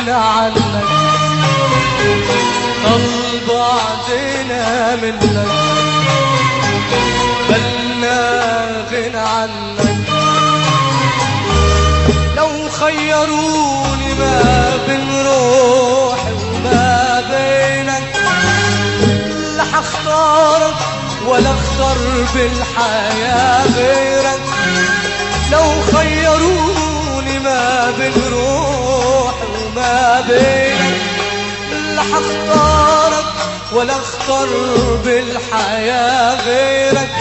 غنى عنك ضل بعدنا منك بلنا غنى عنك لو خيروني ما بين روحي وما بينك لا حختارك ولا اختار بالحياة غيرك لو خيروني ما بين روحي وما بينك لا حختارك ولا اختار بالحياة غيرك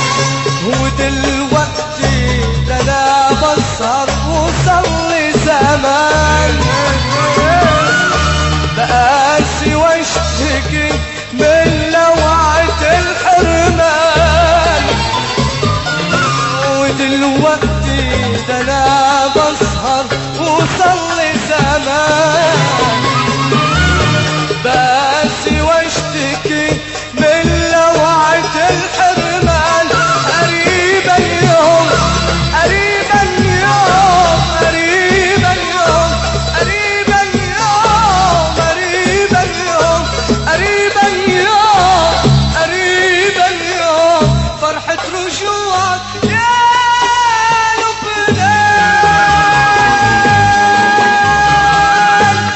ودلوقتي ده انا بسهر وصلي زمان بقاسي واشتكي من لوعة الحرمان ودلوقتي ده انا بسهر وصلي زمان بقاسي واشتكي من لوعة الحرمان قريبا يوم قريبا يوم قريبا يوم قريبا يوم قريبا يوم قريبا يوم قريبا يوم فرحة رجوعك يا لبنان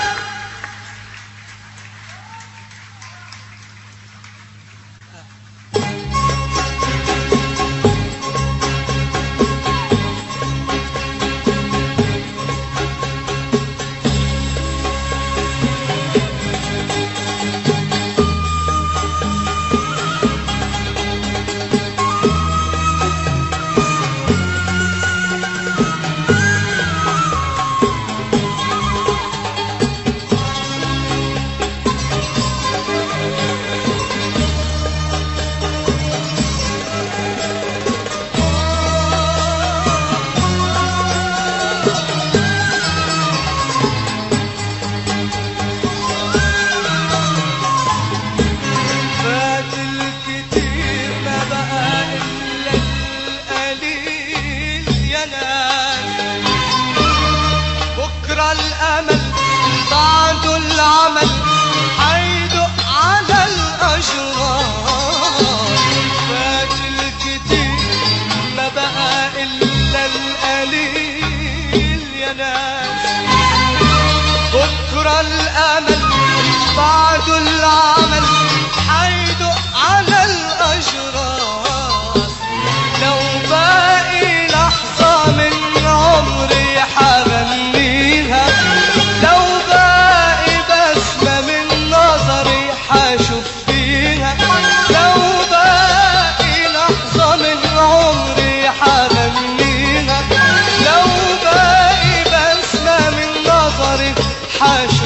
فات الكتير ما بقى إلا القليل يا ناس بكرة الأمل بعده العمل حيدق على الأشرار فات الكتير ما بقى إلا القليل يا ناس بكرة الأمل بعده العمل حيدق على الأجراس لو باقي لحظة من عمري حغنيها لو باقي بسمة من نظري حشوف فيها لو باقي لحظة من عمري حغنيها لو باقي بسمة من نظري حشوف